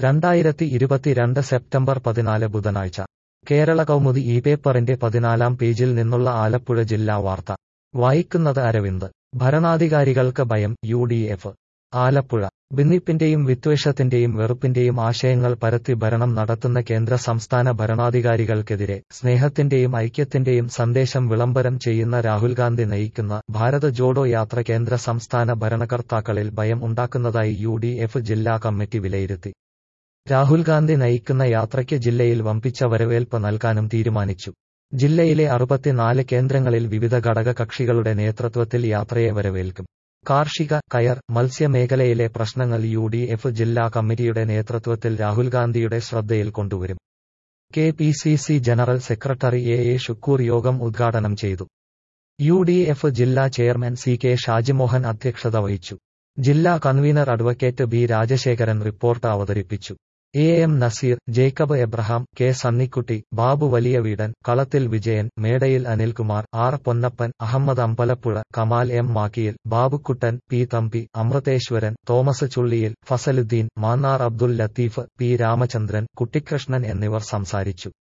രണ്ടായിരത്തി ഇരുപത്തിരണ്ട് സെപ്റ്റംബർ പതിനാല് ബുധനാഴ്ച കേരള കൗമുദി ഈ പേപ്പറിന്റെ പതിനാലാം പേജിൽ നിന്നുള്ള ആലപ്പുഴ ജില്ലാ വാർത്ത വായിക്കുന്നത് അരവിന്ദ് ഭരണാധികാരികൾക്ക് ഭയം യു ഡി എഫ് ആലപ്പുഴ ഭിന്നിപ്പിന്റെയും വിദ്വേഷത്തിന്റെയും വെറുപ്പിന്റെയും ആശയങ്ങൾ പരത്തി ഭരണം നടത്തുന്ന കേന്ദ്ര സംസ്ഥാന ഭരണാധികാരികൾക്കെതിരെ സ്നേഹത്തിന്റെയും ഐക്യത്തിന്റെയും സന്ദേശം വിളംബരം ചെയ്യുന്ന രാഹുൽ ഗാന്ധി നയിക്കുന്ന ഭാരത് ജോഡോ യാത്ര കേന്ദ്ര സംസ്ഥാന ഭരണകർത്താക്കളിൽ ഭയം ഉണ്ടാക്കുന്നതായി യു ഡി എഫ് ജില്ലാ കമ്മിറ്റി വിലയിരുത്തി രാഹുൽ ഗാന്ധി നയിക്കുന്ന യാത്രയ്ക്ക് ജില്ലയിൽ വമ്പിച്ച വരവേൽപ്പ് നൽകാനും തീരുമാനിച്ചു ജില്ലയിലെ അറുപത്തിനാല് കേന്ദ്രങ്ങളിൽ വിവിധ ഘടക കക്ഷികളുടെ നേതൃത്വത്തിൽ യാത്രയെ വരവേൽക്കും കാർഷിക കയർ മത്സ്യമേഖലയിലെ പ്രശ്നങ്ങൾ യു ഡി എഫ് ജില്ലാ കമ്മിറ്റിയുടെ നേതൃത്വത്തിൽ രാഹുൽ ഗാന്ധിയുടെ ശ്രദ്ധയിൽ കൊണ്ടുവരും K P C C general secretary A A Shukkur യോഗം ഉദ്ഘാടനം ചെയ്തു യു ഡി എഫ് ജില്ലാ ചെയർമാൻ സി കെ ഷാജിമോഹൻ അധ്യക്ഷത വഹിച്ചു ജില്ലാ convener advocate B Rajasekharan report അവതരിപ്പിച്ചു A M Nazeer Jacob Abraham K Sunnykutty Babu Valiya Veedan Kalathil Vijayan Medayil Anilkumar R Ponnappan Ahammad Ambalappuzha Kamal M Makkiyil Babukuttan P Thampi Amritheswaran Thomas Chulliyil Fazaluddin Mannar Abdul Latheef P Ramachandran Kuttikrishnan എന്നിവർ സംസാരിച്ചു